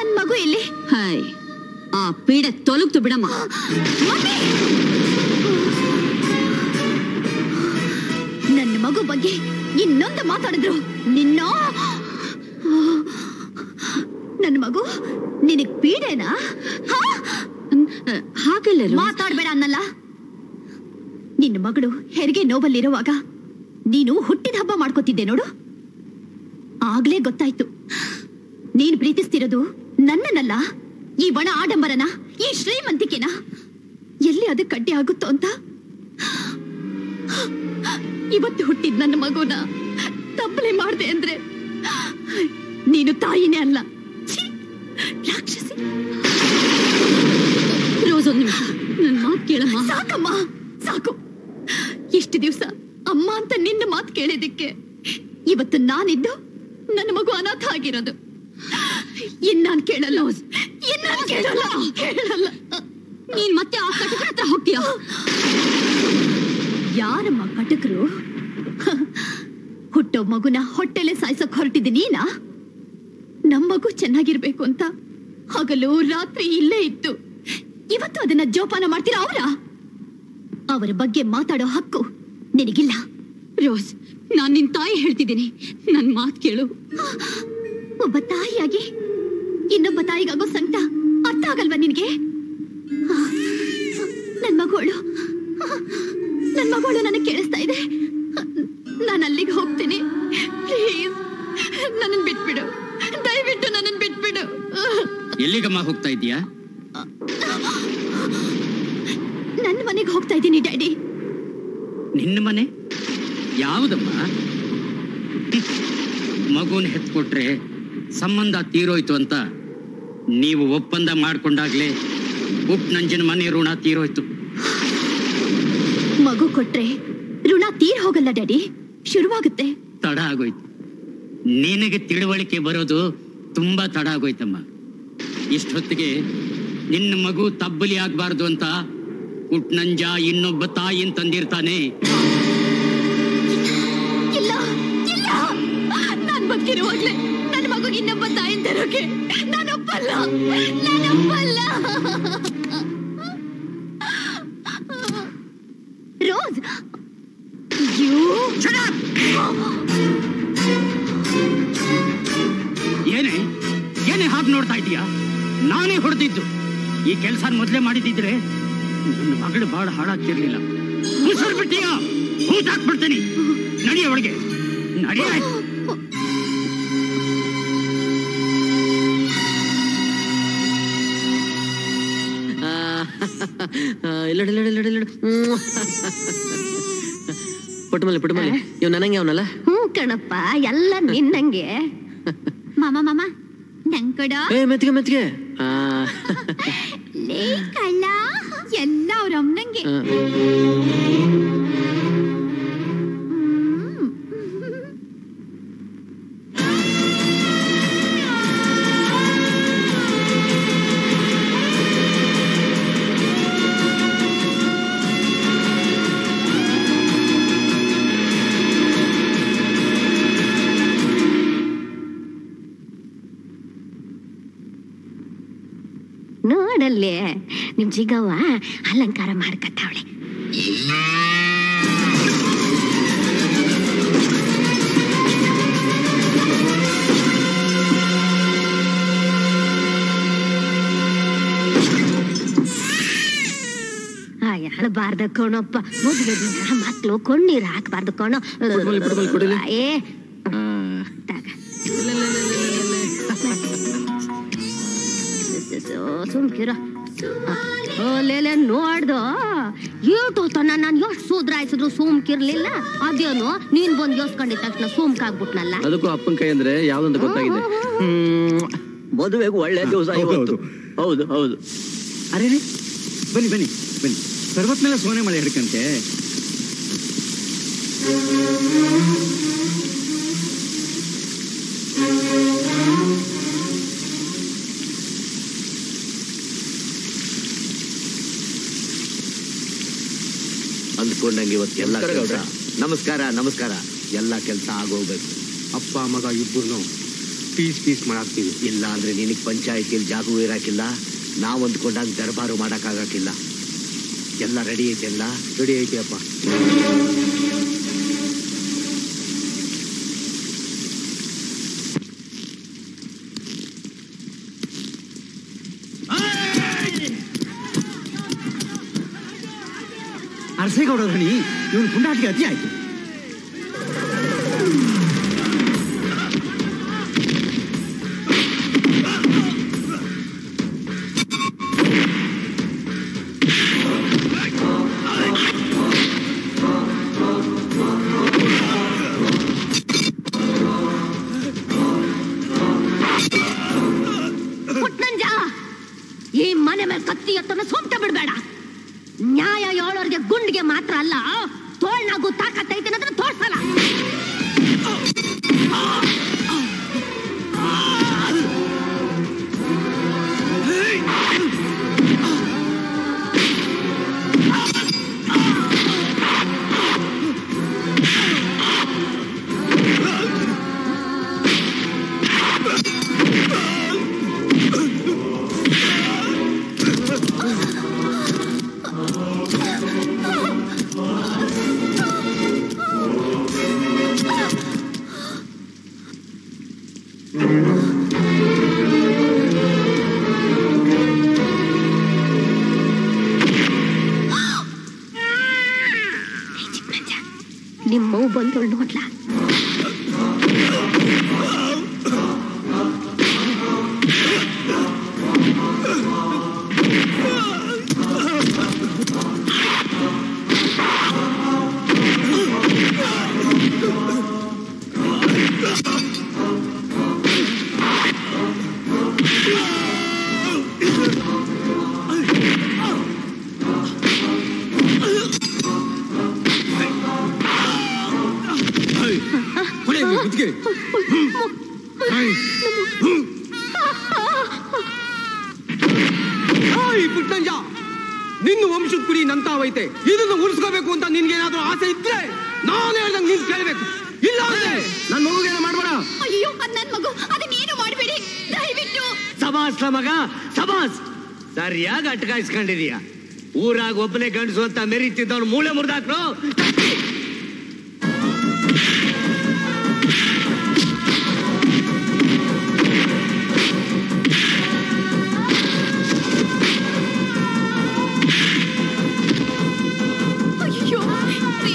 ನನ್ ಮಗು ಇಲ್ಲಿ ಹಾಯ್ ಆ ಪೀಡೆ ತೊಲಗ್ತು ಬಿಡಮ್ಮ ನನ್ನ ಮಗು ಬಗ್ಗೆ ಇನ್ನೊಂದು ಮಾತಾಡಿದ್ರು ನಿನ್ನ ನನ್ನ ಮಗು ನಿನಗ್ ಪೀಡೆನಾ ಹಾ? ಹಾಗೆಲ್ಲ ಮಾತಾಡ್ಬೇಡ ಅನ್ನಲ್ಲ ನಿನ್ನ ಮಗಳು ಹೆರಿಗೆ ನೋವಲ್ಲಿರುವಾಗ ನೀನು ಹುಟ್ಟಿದ ಹಬ್ಬ ಮಾಡ್ಕೋತಿದ್ದೆ ನೋಡು ಆಗ್ಲೇ ಗೊತ್ತಾಯ್ತು ನೀನು ಪ್ರೀತಿಸ್ತಿರೋದು ನನ್ನನ್ನಲ್ಲ ಈ ಬಣ ಆಡಂಬರನ ಈ ಶ್ರೀಮಂತಿಕೆನ ಎಲ್ಲಿ ಅದು ಕಡ್ಡಿ ಆಗುತ್ತೋ ಅಂತ ಇವತ್ತು ಹುಟ್ಟಿದ ನನ್ನ ಮಗುನ ತಪ್ಪಲೆ ಮಾಡ್ದೆ ಅಂದ್ರೆ ನೀನು ತಾಯಿನೇ ಅಲ್ಲ ಛೀ, ರಾಕ್ಷಸಿ ರೋಸ್ ಒಂದ್ ನಿಮಿಷ ನನ್ ಮಾತ್ ಕೇಳಮ್ಮ ಸಾಕಮ್ಮ ಸಾಕು ಇಷ್ಟು ದಿವಸ ಅಮ್ಮ ಅಂತ ನಿನ್ನ ಮಾತು ಕೇಳಿದಕ್ಕೆ ಇವತ್ತು ನಾನಿದ್ದು ನನ್ನ ಮಗು ಅನಾಥ ಆಗಿರೋದು ಇನ್ನಾನ್ ಕೇಳಲ್ಲ ಇನ್ನಾನ್ ಕೇಳಲ್ಲ ಕೇಳಲ್ಲ ನೀನ್ ಮತ್ತೆ ಆ ಕಟಕರ ಹತ್ರ ಹೋಗ್ತೀಯ ಯಾರಮ್ಮ ಕಟಕರು ಹುಟ್ಟೋ ಮಗುನ ಹೊಟ್ಟೆಲೆ ಸಾಯ್ಸಕ್ ಹೊರಟಿದ್ದೆ ನೀನಾ ನಮ್ ಮಗು ಚೆನ್ನಾಗಿರ್ಬೇಕು ಅಂತ ಹಗಲು ರಾತ್ರಿ ಇಲ್ಲೇ ಇತ್ತು ಇವತ್ತು ಅದನ್ನ ಜೋಪಾನ ಮಾಡ್ತೀರಾ ಅವರ ಅವರ ಬಗ್ಗೆ ಮಾತಾಡೋ ಹಕ್ಕು ನಿನಗಿಲ್ಲ ರೋಸ್ ನಾನ್ ನಿನ್ ತಾಯಿ ಹೇಳ್ತಿದ್ದೀನಿ ನನ್ ಮಾತ್ ಕೇಳು ಒಬ್ಬ ತಾಯಿಯಾಗಿ ಇನ್ನೊಬ್ಬ ತಾಯಿಗಾಗೋ ಸಂಕಟ ಅರ್ಥ ಆಗಲ್ವಾ ನಿನಗೆ ನನ್ ಮಗಳು ನನ್ ಮಗಳು ನನಗೆ ಕೇಳಿಸ್ತಾ ಇದೆ ನಾನು ಅಲ್ಲಿಗೆ ಹೋಗ್ತೀನಿ ಪ್ಲೀಸ್ ನನ್ನನ್ ಬಿಟ್ಬಿಡು ದಯವಿಟ್ಟು ನನ್ನನ್ ಬಿಟ್ಬಿಡು ಎಲ್ಲಿಗಮ್ಮ ಹೋಗ್ತಾ ಇದೀಯಾ ನನ್ನ ಮನೆಗೆ ಹೋಗ್ತಾ ಇದ್ದೀನಿ ಡ್ಯಾಡಿ ನಿನ್ನ ಮನೆ ಯಾವುದಮ್ಮ ಮಗುನ ಹೆತ್ಕೊಟ್ರೆ ಸಂಬಂಧ ತೀರೋಯ್ತು ಅಂತ ನೀವು ಒಪ್ಪಂದ ಮಾಡ್ಕೊಂಡಾಗ್ಲೇ ಪುಟ್ ನಂಜನ ಮನೆ ಋಣ ತೀರೋಯ್ತು ಮಗು ಕೊಟ್ರೆ ಋಣ ತೀರ್ ಹೋಗಲ್ಲ ಡ್ಯಾಡಿ ಶುರುವಾಗುತ್ತೆ ತಡ ಆಗೋಯ್ತು ನಿನಗೆ ತಿಳುವಳಿಕೆ ಬರೋದು ತುಂಬಾ ತಡ ಆಗೋಯ್ತಮ್ಮ ಇಷ್ಟೊತ್ತಿಗೆ ನಿನ್ನ ಮಗು ತಬ್ಬಲಿ ಆಗ್ಬಾರ್ದು ಅಂತ ಪುಟ್ನಂಜ ಇನ್ನೊಬ್ಬ ತಾಯಿನ್ ತಂದಿರ್ತಾನೆ ಇಲ್ಲ ಇಲ್ಲ ನಾನ್ ಬದುಕಿರುವಾಗ್ಲೇ ನನ್ನ ಮಗು ಇನ್ನೊಬ್ಬ ತಾಯಿನ ತರೋಕೆ ನಾನೊಪ್ಪಲ್ಲ ನಾನೊಪ್ಪಲ್ಲ ರೋಸ್ ಅಯ್ಯೋ ಏನೇ ಏನೇ ಹಾಗೆ ನೋಡ್ತಾ ಇದೀಯಾ ನಾನೇ ಹೊಡೆದಿದ್ದು ಈ ಕೆಲಸ ಮೊದಲೇ ಮಾಡಿದಿದ್ರೆ ನನ್ನ ಮಗಳು ಬಹಳ ಹಾಳಾಗ್ತಿರ್ಲಿಲ್ಲ ಉಸಿರು ಬಿಟ್ಟಿಯಾ ಹೂತ್ ಹಾಕ್ಬಿಡ್ತೀನಿ ನಡಿಯ ಒಳಗೆ ನಡಿಯ ಇಲ್ಲಡ ಇಲ್ಲಡ ಇಲ್ಲಡ ಇಲ್ಲಡ ಪುಟ್ಟಮಲ್ಲಿ ಪುಟ್ಟಮಲ್ಲಿ ಇವ್ ನನಂಗೆ ಅವನಲ್ಲ ಹ್ಞೂ ಕಣಪ್ಪ ಎಲ್ಲ ನಿನ್ನಂಗೆ ಮಾಮ ಮಾಮ ನಂಗ್ ಕೊಡ ಏ ಮೆತ್ಗೆ ಮೆತ್ಗೆ ಆ, ಲೇ ಕಳ್ಳ ಎಲ್ಲ ಅವ್ರ ಅಮ್ಮನಂಗೆ ಆ, ನೋಡಲ್ಲೇ ನಿಮ್ ಜಿಗವ್ವ ಅಲಂಕಾರ ಮಾಡ್ಕತ್ತಾವಳೆ ಅಳಬಾರ್ದ ಕಣಪ್ಪ ಮದುವೆ ದಿನ ಮಕ್ಳು ಕಣ್ಣೀರ್ ಹಾಕ್ಬಾರ್ದು ಕಣೋ ಪುಟ್ಮಲ್ಲಿ, ಪುಟ್ಮಲ್ಲಿ, ಕೊಡಿಲಿ. ಏ ಆ. ತಗ. ಸುಮ್ಕಿರ ಲೇಲೆ ನೋಡ್ದು ಏಟು ತನ ನಾನು ಎಷ್ಟು ಸುಧಾರಾಯಿಸಿದ್ರು ಸುಮ್ಕಿರ್ಲಿಲ್ಲ ಅದೇನು ನೀನ್ ಬಂದ್ ಯೋಸ್ಕೊಂಡಿದ ತಕ್ಷಣ ಸುಮ್ಕಾಗ್ಬಿಟ್ನಲ್ಲ ಅದಕ್ಕೂ ಅಪ್ಪನ ಕೈ ಅಂದ್ರೆ ಯಾವ್ದಂತ ಗೊತ್ತಾಗಿದೆ ಹ್ಮ್. ಮದುವೆಗೂ ಒಳ್ಳೆ ದಿವಸ ಇವತ್ತು ಹೌದು ಹೌದು ಅರೆ ರೇ, ಬನ್ನಿ ಬನ್ನಿ ಬನ್ನಿ ಸರ್ವತ್ ಮೇಲೆ ಸೋನೆ ಮಳೆ ಹಿಡ್ಕಂತೆ ಅಂದ್ಕೊಂಡಂಗೆ ಇವತ್ತು ಎಲ್ಲ ಕೆಲಸ ನಮಸ್ಕಾರ ನಮಸ್ಕಾರ ಎಲ್ಲ ಕೆಲಸ ಆಗೋಗ್ಬೇಕು ಅಪ್ಪ ಮಗ ಇಬ್ಬರು ಪೀಸ್ ಪೀಸ್ ಮಾಡಾಕ್ತೀವಿ ಇಲ್ಲ ಅಂದ್ರೆ ನಿನಗ್ ಪಂಚಾಯತಿಯಲ್ಲಿ ಜಾಗವೂ ಇರಾಕಿಲ್ಲ ನಾವ್ ಅಂದ್ಕೊಂಡಾಗ ದರ್ಬಾರು ಮಾಡಕ್ಕಾಗಕ್ಕಿಲ್ಲ ಎಲ್ಲ ರೆಡಿ ಐತೆಲ್ಲ ರೆಡಿ ಐತಿ ಅಪ್ಪ ಅರಸೇಗೌಡ ಧಣಿ ಇವನು ಪುಂಡಾಟಿಗೆ ಅತಿ ಆಯ್ತು ಪುಟ್ನಂಜ ಈ ಮನೆ ಮೇಲೆ ಕತ್ತಿ ಎತ್ತನ ಸೊಂಟ ಬಿಡ್ಬೇಡ ನ್ಯಾಯ ಹೇಳೋರ್ಗೆ ಗುಂಡಿಗೆ ಮಾತ್ರ ಅಲ್ಲ ತೋಳ್ನಾಗೂ ತಾಕತ್ತೈತೆ ಅನ್ನೋದನ್ನ ತೋರ್ಸಲ್ಲ ನಿಮ್ಮವು ಬಂದೋಳು ನೋಡ್ಲಾ ಕೊಡೆ ಮುದ್ಗೆ ಪುಟ್ಟಂಜ ನಿನ್ನ ವಂಶದ ಕುಡಿ ನಂತಾವೈತೆ ಇದನ್ನು ಉಳಿಸ್ಕೋಬೇಕು ಅಂತ ನಿನ್ಗೇನಾದ್ರೂ ಆಸೆ ಇದ್ರೆ ನಾನು ಹೇಳ್ದಂಗೆ ನೀನ್ ಕೇಳ್ಬೇಕು ಇಲ್ಲ ಅಂದ್ರೆ ನನ್ ಮಗುಗೇನ ಮಾಡ್ಬೇಡ ಅಯ್ಯೋ ಅದ್ ನನ್ ಮಗು ಅದನ್ನೇನು ಮಾಡಬೇಡಿ ದಯವಿಟ್ಟು ಸಮಾಸ್ ಮಗ ಸಮಾಸ್ ಸರಿಯಾಗಿ ಅಟ್ಕಾಯಿಸ್ಕೊಂಡಿದೀಯ ಊರಾಗ ಒಬ್ಬನೇ ಗಂಡಸು ಅಂತ ಮೆರೀತಿದ್ದವನು ಮೂಳೆ ಮುರಿದಾಕ್ರು ಅಯ್ಯೋ ರೀ.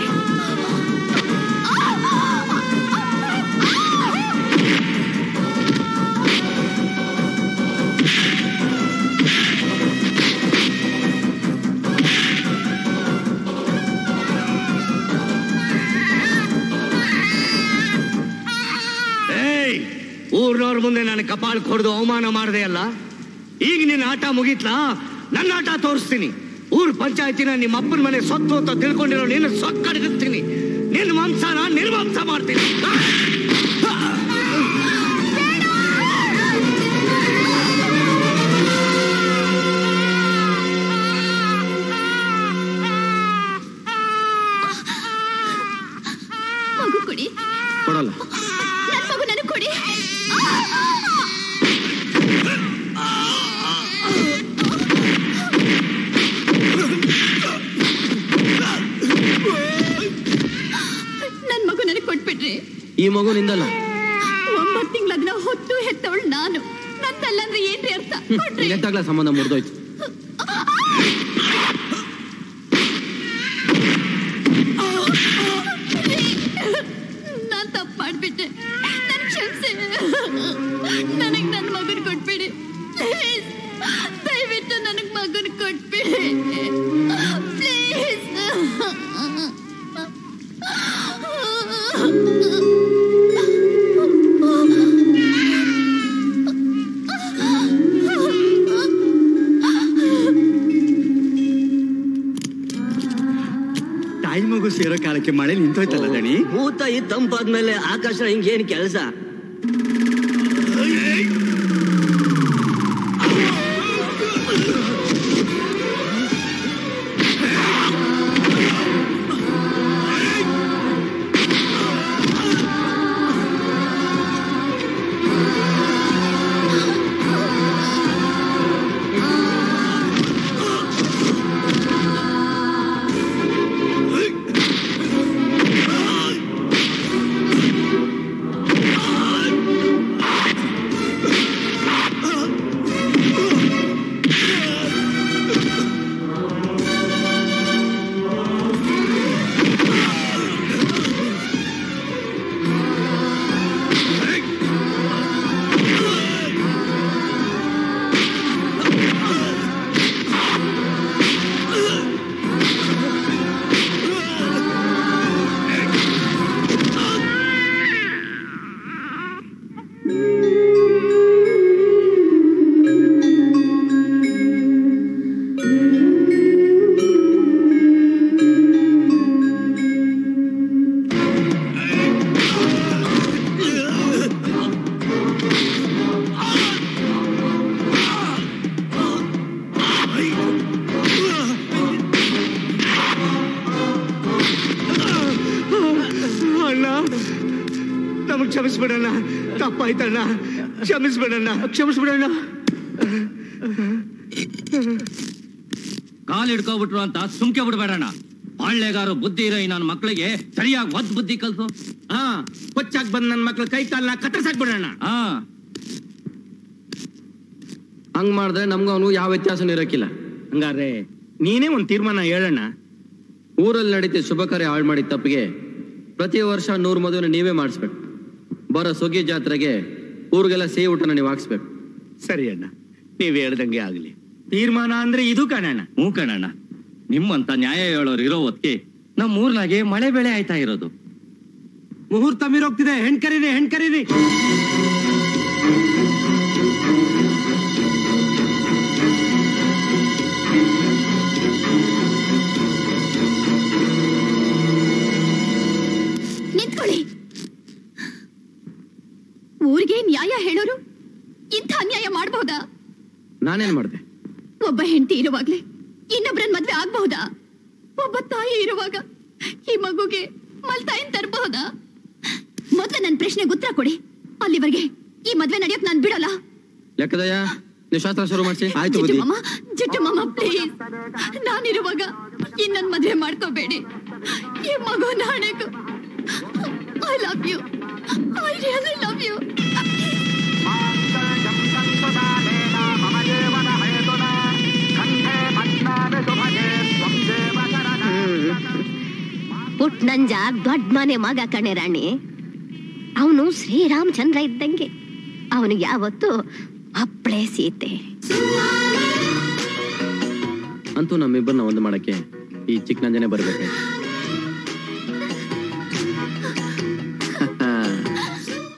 ಏಯ್ ಊರ್ನವ್ರ ಮುಂದೆ ನಾನು ಕಪಾಳ ಕೊಡ್ದು ಅವಮಾನ ಮಾಡಿದೆ ಅಲ್ಲ ಈಗ ನಿನ್ನ ಆಟ ಮುಗೀತ್ಲಾ ನನ್ನ ಆಟ ತೋರಿಸ್ತೀನಿ ಊರ್ ಪಂಚಾಯತಿನ ನಿಮ್ಮ ಅಪ್ಪನ ಮನೆ ಸೊತ್ತು ಅಂತ ತಿಳ್ಕೊಂಡಿರೋ ನಿನ್ನ ಸೊಕ್ಕಡಗಿಸ್ತೀನಿ ನಿನ್ನ ಮಾಂಸನ ನಿರ್ಮಾಂಸ ಮಾಡ್ತೀನಿ ಮಗು ಕೊಡಿ ಕೊಡಲ್ಲ ನನ್ ಮಗು ನನಗ್ ಕೊಡಿ ನನ್ ಮಗು ನನಗ್ ಕೊಟ್ಬಿಟ್ರಿ ಈ ಮಗು ನಿಂದಲ್ಲ ಒಂಬತ್ತು ತಿಂಗಳ ಅದನ್ನ ಹೊತ್ತು ಹೆತ್ತವಳು ನಾನು ನಂದಲ್ಲ ಅಂದ್ರೆ ಏನ್ರಿ ಅರ್ಥ ಕೊಡ್ರಿ ಎತ್ತಾಗ್ಲ ಸಂಬಂಧ ಮುರಿದೋಯ್ತು ನಾನ್ ತಪ್ಪು ಮಾಡ್ಬಿಟ್ಟೆ ನನ್ ಕ್ಷಮಿಸಿ ನನಗ್ ನನ್ ಮಗನ್ ಕೊಟ್ಬಿಡಿ ಪ್ಲೀಸ್ ದಯವಿಟ್ಟು ನನಗ್ ಮಗನ್ ಕೊಟ್ಬಿಡಿ ಪ್ಲೀಸ್ ತಾಯಿ ಮಗು ಸೇರೋ ಕಾಲಕ್ಕೆ ಮಳೆ ನಿಂತೋಯ್ತಲ್ಲ ದಣಿ ಭೂತ ಈ ತಂಪಾದ್ಮೇಲೆ ಆಕಾಶ ಹಿಂಗೇನ್ ಕೆಲಸ ಕ್ಷಮಿಸ್ಬಿಡಣ್ಣ ತಪ್ಪಾಯ್ತಣ್ಣ ಕ್ಷಮಿಸ್ಬಿಡಣ್ಣ ಕ್ಷಮಿಸ್ಬಿಡಣ್ಣ ಕಾಲ್ ಹಿಡ್ಕೊಬಿಟ್ರು ಅಂತ ಸುಮ್ಕೆ ಬಿಡ್ಬೇಡಣ್ಣ ಬಾಳ್ಳೆಗಾರು ಬುದ್ಧಿ ಇರೋ ಈ ನನ್ನ ಮಕ್ಕಳಿಗೆ ಸರಿಯಾಗಿ ಒದ್ ಬುದ್ಧಿ ಕಲ್ಸು ಹಾ ಕೊಚ್ಚಾಕ್ ಬಂದ್ ನನ್ ಮಕ್ಳ ಕೈ ಕಾಲ್ನ ಕತ್ತರ್ಸಾಕ್ ಬಿಡೋಣ ಹಾ ಹಂಗ್ ಮಾಡಿದ್ರೆ ನಮ್ಗೂ ಅವನು ಯಾವ ವ್ಯತ್ಯಾಸನೂ ಇರಕ್ಕಿಲ್ಲ ಹಂಗಾರೆ ನೀನೇ ಒಂದ್ ತೀರ್ಮಾನ ಹೇಳಣ್ಣ ಊರಲ್ಲಿ ನಡೀತಿ ಶುಭ ಕಾರ್ಯ ಹಾಳು ಮಾಡಿದ ತಪ್ಪಿಗೆ ಪ್ರತಿ ವರ್ಷ ನೂರು ಮದುವೆನ ನೀವೇ ಮಾಡಿಸ್ಬೇಕು ಬರೋ ಸುಗ್ಗಿ ಜಾತ್ರೆಗೆ ಊರಿಗೆಲ್ಲ ಸಿಹಿ ಊಟನ ನೀವು ಹಾಕ್ಸ್ಬೇಕು ಸರಿ ಅಣ್ಣ ನೀವ್ ಹೇಳ್ದಂಗೆ ಆಗ್ಲಿ ತೀರ್ಮಾನ ಅಂದ್ರೆ ಇದು ಕಣಣ್ಣ ಹ್ಞೂ ಕಣಣ್ಣ ನಿಮ್ಮಂತ ನ್ಯಾಯ ಹೇಳೋರು ಇರೋ ಹೊತ್ತಿಗೆ ನಮ್ಮ ಊರ್ನಾಗೆ ಮಳೆ ಬೆಳೆ ಆಯ್ತಾ ಇರೋದು ಮುಹೂರ್ತ ಮೀರೋಗ್ತಿದೆ ಹೆಣ್ ಕರೀರಿ ಹೆಣ್ ಕರೀರಿ ನಿಂತ್ಕೊಳ್ಳಿ ಊರಿಗೆ ನ್ಯಾಯ ಹೇಳೋರು ಇಂಥ ಅನ್ಯಾಯ ಮಾಡಬಹುದಾ ನಾನೇನ್ ಮಾಡ್ದೆ ಒಬ್ಬ ಹೆಂಡತಿ ಇರುವಾಗ್ಲೇ ಇನ್ನೊಬ್ರನ್ ಮದ್ವೆ ಆಗ್ಬಹುದಾ ಒಬ್ಬ ತಾಯಿ ಇರುವಾಗ ಈ ಮಗುಗೆ ಮಲ್ತಾಯಿನ್ ತರಬಹುದಾ ಮೊದ್ಲು ನನ್ನ ಪ್ರಶ್ನೆಗೆ ಉತ್ತರ ಕೊಡಿ ಅಲ್ಲಿವರೆಗೆ ಈ ಮದ್ವೆ ನಡೆಯಕ್ ನಾನ್ ಬಿಡಲ್ಲ ಲೆಕ್ಕದಯ್ಯ ನೀವು ಶಾಸ್ತ್ರ ಶುರು ಮಾಡಿಸಿ ಆಯ್ತು ಜಿಟ್ಟು ಬುದ್ಧಿ ಮಾಮ ಜಿಟ್ಟು ಮಾಮ ಪ್ಲೀಸ್ ನಾನಿರುವಾಗ ಇನ್ನೊಂದ್ ಮದ್ವೆ ಮಾಡ್ಕೋಬೇಡಿ ಈ ಮಗು ನಾಣೆಗೂ I love you I really love you Putnanja ದೊಡ್ಡ ಮನೆ ಮಗ ಕಣೆ ರಾಣಿ ಅವನು ಶ್ರೀರಾಮಚಂದ್ರ ಇದ್ದಂಗೆ ಅವನಿಗೆ ಯಾವತ್ತು ಅಪ್ಪಳೆ ಸೀತೆ ಅಂತೂ ನಮ್ಮಿಬ್ಬರನ್ನ ಒಂದು ಮಾಡಕ್ಕೆ ಈ ಚಿಕ್ಕ ನಂಜನೆ ಬರ್ಬೇಕಾಯ್ತು